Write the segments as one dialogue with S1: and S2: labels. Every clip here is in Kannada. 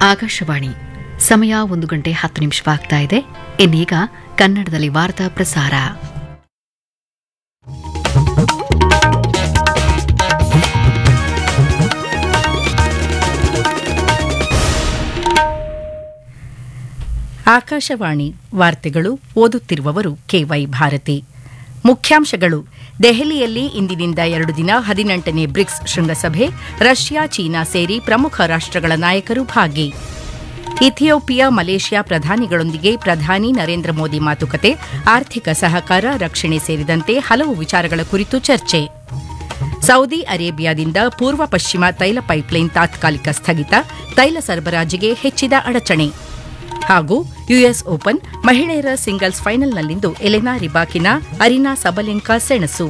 S1: ಆಕಾಶವಾಣಿ ಸಮಯ ಒಂದು ಗಂಟೆ ಹತ್ತು ನಿಮಿಷವಾಗ್ತಾ ಇದೆ ಇನ್ನೀಗ ಕನ್ನಡದಲ್ಲಿ ವಾರ್ತಾ ಪ್ರಸಾರ
S2: ಆಕಾಶವಾಣಿ ವಾರ್ತೆಗಳು ಓದುತ್ತಿರುವವರು ಕೆವೈ ಭಾರತಿ ಮುಖ್ಯಾಂಶಗಳು ದೆಹಲಿಯಲ್ಲಿ ಇಂದಿನಿಂದ ಎರಡು ದಿನ ಹದಿನೆಂಟನೇ ಬ್ರಿಕ್ಸ್ ಶೃಂಗಸಭೆ ರಷ್ಯಾ ಚೀನಾ ಸೇರಿ ಪ್ರಮುಖ ರಾಷ್ಟ್ರಗಳ ನಾಯಕರು ಭಾಗಿ ಇಥಿಯೋಪಿಯಾ ಮಲೇಷ್ಯಾ ಪ್ರಧಾನಿಗಳೊಂದಿಗೆ ಪ್ರಧಾನಿ ನರೇಂದ್ರ ಮೋದಿ ಮಾತುಕತೆ ಆರ್ಥಿಕ ಸಹಕಾರ ರಕ್ಷಣೆ ಸೇರಿದಂತೆ ಹಲವು ವಿಚಾರಗಳ ಕುರಿತು ಚರ್ಚೆ ಸೌದಿ ಅರೇಬಿಯಾದಿಂದ ಪೂರ್ವ ಪಶ್ಚಿಮ ತೈಲ ಪೈಪ್ಲೈನ್ ತಾತ್ಕಾಲಿಕ ಸ್ಥಗಿತ ತೈಲ ಸರಬರಾಜಿಗೆ ಹೆಚ್ಚಿದ ಅಡಚಣೆ ಹಾಗೂ ಯುಎಸ್ ಓಪನ್ ಮಹಿಳೆಯರ ಸಿಂಗಲ್ಸ್ ಫೈನಲ್ನಲ್ಲಿಂದು ಎಲೆನಾ ರಿಬಾಕಿನ ಅರಿನಾ ಸಬಲೆಂಕಾ ಸೆಣಸು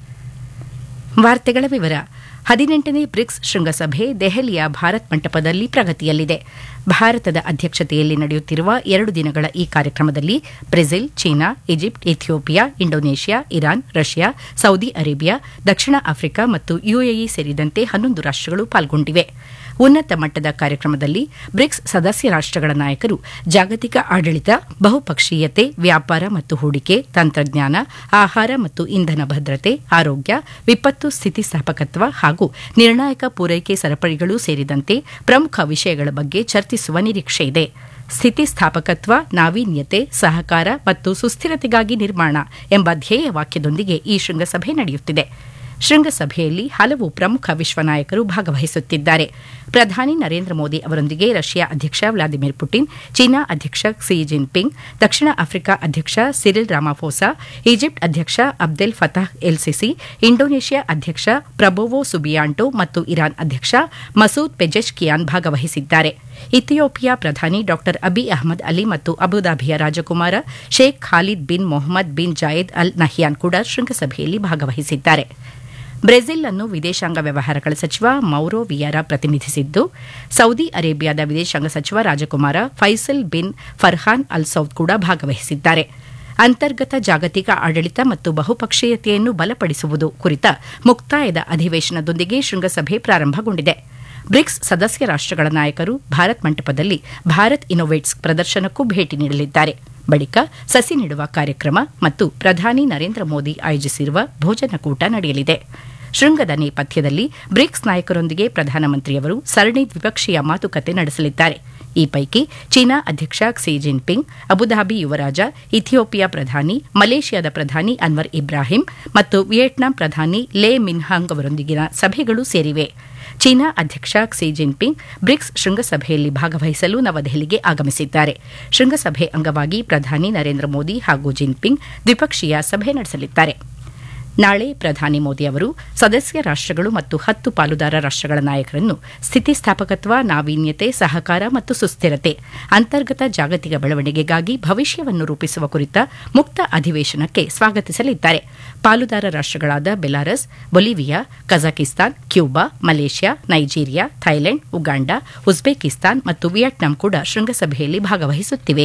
S2: ವಾರ್ತೆಗಳ ವಿವರ ಹದಿನೆಂಟನೇ ಬ್ರಿಕ್ಸ್ ಶೃಂಗಸಭೆ ದೆಹಲಿಯ ಭಾರತ್ ಮಂಟಪದಲ್ಲಿ ಪ್ರಗತಿಯಲ್ಲಿದೆ ಭಾರತದ ಅಧ್ಯಕ್ಷತೆಯಲ್ಲಿ ನಡೆಯುತ್ತಿರುವ ಎರಡು ದಿನಗಳ ಈ ಕಾರ್ಯಕ್ರಮದಲ್ಲಿ Brazil China Egypt Ethiopia Indonesia Iran Russia Saudi Arabia ದಕ್ಷಿಣ ಆಫ್ರಿಕಾ ಮತ್ತು ಯುಎಇ ಸೇರಿದಂತೆ ಹನ್ನೊಂದು ರಾಷ್ಟಗಳು ಪಾಲ್ಗೊಂಡಿವೆ ಉನ್ನತ ಮಟ್ಟದ ಕಾರ್ಯಕ್ರಮದಲ್ಲಿ ಬ್ರಿಕ್ಸ್ ಸದಸ್ಯ ರಾಷ್ಟಗಳ ನಾಯಕರು ಜಾಗತಿಕ ಆಡಳಿತ ಬಹುಪಕ್ಷೀಯತೆ ವ್ಯಾಪಾರ ಮತ್ತು ಹೂಡಿಕೆ ತಂತ್ರಜ್ಞಾನ ಆಹಾರ ಮತ್ತು ಇಂಧನ ಭದ್ರತೆ ಆರೋಗ್ಯ ವಿಪತ್ತು ಸ್ಥಿತಿಸ್ಥಾಪಕತ್ವ ಹಾಗೂ ನಿರ್ಣಾಯಕ ಪೂರೈಕೆ ಸರಪಳಿಗಳು ಸೇರಿದಂತೆ ಪ್ರಮುಖ ವಿಷಯಗಳ ಬಗ್ಗೆ ಚರ್ಚಿಸುವ ನಿರೀಕ್ಷೆಯಿದೆ ಸ್ಥಿತಿಸ್ಥಾಪಕತ್ವ ನಾವೀನ್ಯತೆ ಸಹಕಾರ ಮತ್ತು ಸುಸ್ಥಿರತೆಗಾಗಿ ನಿರ್ಮಾಣ ಎಂಬ ಧ್ಯೇಯ ವಾಕ್ಯದೊಂದಿಗೆ ಈ ಶೃಂಗಸಭೆ ನಡೆಯುತ್ತಿದೆ ಶೃಂಗಸಭೆಯಲ್ಲಿ ಹಲವು ಪ್ರಮುಖ ವಿಶ್ವ ನಾಯಕರು ಭಾಗವಹಿಸುತ್ತಿದ್ದಾರೆ ಪ್ರಧಾನಿ ನರೇಂದ್ರ ಮೋದಿ ಅವರೊಂದಿಗೆ ರಷ್ಯಾ ಅಧ್ಯಕ್ಷ ವ್ಲಾದಿಮಿರ್ ಪುಟಿನ್ ಚೀನಾ ಅಧ್ಯಕ್ಷ ಕ್ಸಿ ಜಿನ್ಪಿಂಗ್ ದಕ್ಷಿಣ ಆಫ್ರಿಕಾ ಅಧ್ಯಕ್ಷ ಸಿರಿಲ್ ರಾಮಾಫೋಸಾ ಈಜಿಪ್ಟ್ ಅಧ್ಯಕ್ಷ Abdel Fattah el Sisi Indonesia ಅಧ್ಯಕ್ಷ ಪ್ರಬೋವೋ ಸುಬಿಯಾಂಟೋ ಮತ್ತು ಇರಾನ್ ಅಧ್ಯಕ್ಷ ಮಸೂದ್ ಪೆಜೆಶ್ಕಿಯಾನ್ ಭಾಗವಹಿಸಿದ್ದಾರೆ ಇಥಿಯೋಪಿಯಾ ಪ್ರಧಾನಿ ಡಾ ಅಬಿ ಅಹಮದ್ ಅಲಿ ಮತ್ತು ಅಬುದಾಬಿಯ ರಾಜಕುಮಾರ Sheikh Khalid bin Mohammed bin Zayed Al Nahyan ಕೂಡ ಶೃಂಗಸಭೆಯಲ್ಲಿ ಭಾಗವಹಿಸಿದ್ದಾರೆ ಬ್ರೆಜಿಲ್ ಅನ್ನು ವಿದೇಶಾಂಗ ವ್ಯವಹಾರಗಳ ಸಚಿವ ಮೌರೋ ವಿಯಾರ ಪ್ರತಿನಿಧಿಸಿದ್ದು ಸೌದಿ ಅರೇಬಿಯಾದ ವಿದೇಶಾಂಗ ಸಚಿವ ರಾಜಕುಮಾರ Faisal bin Farhan Al Saud ಕೂಡ ಭಾಗವಹಿಸಿದ್ದಾರೆ ಅಂತರ್ಗತ ಜಾಗತಿಕ ಆಡಳಿತ ಮತ್ತು ಬಹುಪಕ್ಷೀಯತೆಯನ್ನು ಬಲಪಡಿಸುವುದು ಕುರಿತ ಮುಕ್ತಾಯದ ಅಧಿವೇಶನದೊಂದಿಗೆ ಶೃಂಗಸಭೆ ಪ್ರಾರಂಭಗೊಂಡಿದೆ ಬ್ರಿಕ್ಸ್ ಸದಸ್ಯ ರಾಷ್ಟಗಳ ನಾಯಕರು ಭಾರತ್ ಮಂಟಪದಲ್ಲಿ ಭಾರತ್ ಇನ್ನೋವೇಟ್ಸ್ ಪ್ರದರ್ಶನಕ್ಕೂ ಭೇಟಿ ನೀಡಲಿದ್ದಾರೆ ಬಳಿಕ ಸಸಿ ನೆಡುವ ಕಾರ್ಯಕ್ರಮ ಮತ್ತು ಪ್ರಧಾನಿ ನರೇಂದ್ರ ಮೋದಿ ಆಯೋಜಿಸಿರುವ ಭೋಜನಕೂಟ ನಡೆಯಲಿದೆ ಶೃಂಗದ ನೇಪಥ್ಯದಲ್ಲಿ ಬ್ರಿಕ್ಸ್ ನಾಯಕರೊಂದಿಗೆ ಪ್ರಧಾನಮಂತ್ರಿಯವರು ಸರಣಿ ದ್ವಿಪಕ್ಷೀಯ ಮಾತುಕತೆ ನಡೆಸಲಿದ್ದಾರೆ ಈ ಪೈಕಿ ಚೀನಾ ಅಧ್ಯಕ್ಷ ಕ್ಸಿ ಜಿನ್ಪಿಂಗ್ ಅಬುಧಾಬಿ ಯುವರಾಜ ಇಥಿಯೋಪಿಯಾ ಪ್ರಧಾನಿ ಮಲೇಷ್ಯಾದ ಪ್ರಧಾನಿ ಅನ್ವರ್ ಇಬ್ರಾಹಿಂ ಮತ್ತು ವಿಯೆಟ್ನಾಂ ಪ್ರಧಾನಿ ಲೇ ಮಿನ್ಹಾಂಗ್ ಅವರೊಂದಿಗಿನ ಸಭೆಗಳು ಸೇರಿವೆ ಚೀನಾ ಅಧ್ಯಕ್ಷ ಕ್ಸಿ ಜಿನ್ಪಿಂಗ್ ಬ್ರಿಕ್ಸ್ ಶೃಂಗಸಭೆಯಲ್ಲಿ ಭಾಗವಹಿಸಲು ನವದೆಹಲಿಗೆ ಆಗಮಿಸಿದ್ದಾರೆ ಶೃಂಗಸಭೆ ಅಂಗವಾಗಿ ಪ್ರಧಾನಿ ನರೇಂದ್ರ ಮೋದಿ ಹಾಗೂ ಜಿನ್ಪಿಂಗ್ ದ್ವಿಪಕ್ಷೀಯ ಸಭೆ ನಡೆಸಲಿದ್ದಾರೆ ನಾಳೆ ಪ್ರಧಾನಿ ಮೋದಿ ಅವರು ಸದಸ್ಯ ರಾಷ್ಟಗಳು ಮತ್ತು ಹತ್ತು ಪಾಲುದಾರ ರಾಷ್ಟಗಳ ನಾಯಕರನ್ನು ಸ್ಥಿತಿಸ್ಥಾಪಕತ್ವ ನಾವೀನ್ಯತೆ ಸಹಕಾರ ಮತ್ತು ಸುಸ್ಥಿರತೆ ಅಂತರ್ಗತ ಜಾಗತಿಕ ಬೆಳವಣಿಗೆಗಾಗಿ ಭವಿಷ್ಯವನ್ನು ರೂಪಿಸುವ ಕುರಿತ ಮುಕ್ತ ಅಧಿವೇಶನಕ್ಕೆ ಸ್ವಾಗತಿಸಲಿದ್ದಾರೆ ಪಾಲುದಾರ ರಾಷ್ಟಗಳಾದ Belarus Bolivia Kazakhstan Cuba Malaysia Nigeria Thailand Uganda Uzbekistan ಮತ್ತು ವಿಯೆಟ್ನಾಂ ಕೂಡ ಶೃಂಗಸಭೆಯಲ್ಲಿ ಭಾಗವಹಿಸುತ್ತಿವೆ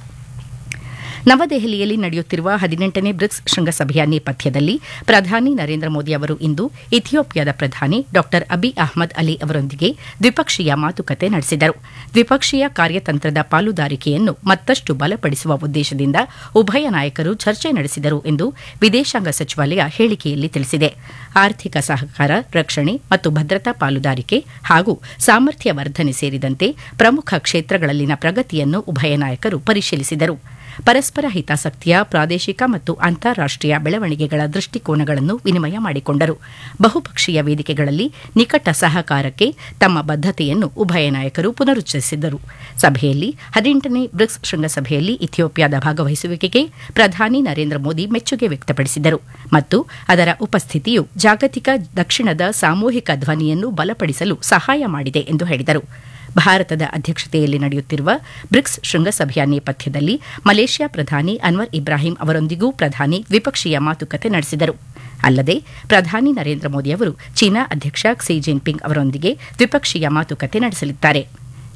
S2: ನವದೆಹಲಿಯಲ್ಲಿ ನಡೆಯುತ್ತಿರುವ ಹದಿನೆಂಟನೇ ಬ್ರಿಕ್ಸ್ ಶೃಂಗಸಭೆಯ ನೇಪಥ್ಯದಲ್ಲಿ ಪ್ರಧಾನಿ ನರೇಂದ್ರ ಮೋದಿ ಅವರು ಇಂದು ಇಥಿಯೋಪಿಯಾದ ಪ್ರಧಾನಿ ಡಾ ಅಬಿ ಅಹಮದ್ ಅಲಿ ಅವರೊಂದಿಗೆ ದ್ವಿಪಕ್ಷೀಯ ಮಾತುಕತೆ ನಡೆಸಿದರು ದ್ವಿಪಕ್ಷೀಯ ಕಾರ್ಯತಂತ್ರದ ಪಾಲುದಾರಿಕೆಯನ್ನು ಮತ್ತಷ್ಟು ಬಲಪಡಿಸುವ ಉದ್ದೇಶದಿಂದ ಉಭಯ ನಾಯಕರು ಚರ್ಚೆ ನಡೆಸಿದರು ಎಂದು ವಿದೇಶಾಂಗ ಸಚಿವಾಲಯ ಹೇಳಿಕೆಯಲ್ಲಿ ತಿಳಿಸಿದೆ ಆರ್ಥಿಕ ಸಹಕಾರ ರಕ್ಷಣೆ ಮತ್ತು ಭದ್ರತಾ ಪಾಲುದಾರಿಕೆ ಹಾಗೂ ಸಾಮರ್ಥ್ಯ ವರ್ಧನೆ ಸೇರಿದಂತೆ ಪ್ರಮುಖ ಕ್ಷೇತ್ರಗಳಲ್ಲಿನ ಪ್ರಗತಿಯನ್ನು ಉಭಯ ನಾಯಕರು ಪರಿಶೀಲಿಸಿದರು ಪರಸ್ಪರ ಹಿತಾಸಕ್ತಿಯ ಪ್ರಾದೇಶಿಕ ಮತ್ತು ಅಂತಾರಾಷ್ಟೀಯ ಬೆಳವಣಿಗೆಗಳ ದೃಷ್ಟಿಕೋನಗಳನ್ನು ವಿನಿಮಯ ಮಾಡಿಕೊಂಡರು ಬಹುಪಕ್ಷೀಯ ವೇದಿಕೆಗಳಲ್ಲಿ ನಿಕಟ ಸಹಕಾರಕ್ಕೆ ತಮ್ಮ ಬದ್ಧತೆಯನ್ನು ಉಭಯ ನಾಯಕರು ಪುನರುಚ್ಚರಿಸಿದರು ಸಭೆಯಲ್ಲಿ ಹದಿನೆಂಟನೇ ಬ್ರಿಕ್ಸ್ ಶೃಂಗಸಭೆಯಲ್ಲಿ ಇಥಿಯೋಪಿಯಾದ ಭಾಗವಹಿಸುವಿಕೆಗೆ ಪ್ರಧಾನಿ ನರೇಂದ್ರ ಮೋದಿ ಮೆಚ್ಚುಗೆ ವ್ಯಕ್ತಪಡಿಸಿದರು ಮತ್ತು ಅದರ ಉಪಸ್ಥಿತಿಯು ಜಾಗತಿಕ ದಕ್ಷಿಣದ ಸಾಮೂಹಿಕ ಧ್ವನಿಯನ್ನು ಬಲಪಡಿಸಲು ಸಹಾಯ ಮಾಡಿದೆ ಎಂದು ಹೇಳಿದರು ಭಾರತದ ಅಧ್ಯಕ್ಷತೆಯಲ್ಲಿ ನಡೆಯುತ್ತಿರುವ ಬ್ರಿಕ್ಸ್ ಶೃಂಗಸಭೆಯ ನೇಪಥ್ಯದಲ್ಲಿ ಮಲೇಷ್ಯಾ ಪ್ರಧಾನಿ ಅನ್ವರ್ ಇಬ್ರಾಹಿಂ ಅವರೊಂದಿಗೂ ಪ್ರಧಾನಿ ದ್ವಿಪಕ್ಷೀಯ ಮಾತುಕತೆ ನಡೆಸಿದರು ಅಲ್ಲದೆ ಪ್ರಧಾನಿ ನರೇಂದ್ರ ಮೋದಿ ಅವರು ಚೀನಾ ಅಧ್ಯಕ್ಷ ಕ್ಸಿ ಜಿನ್ಪಿಂಗ್ ಅವರೊಂದಿಗೆ ದ್ವಿಪಕ್ಷೀಯ ಮಾತುಕತೆ ನಡೆಸಲಿದ್ದಾರೆ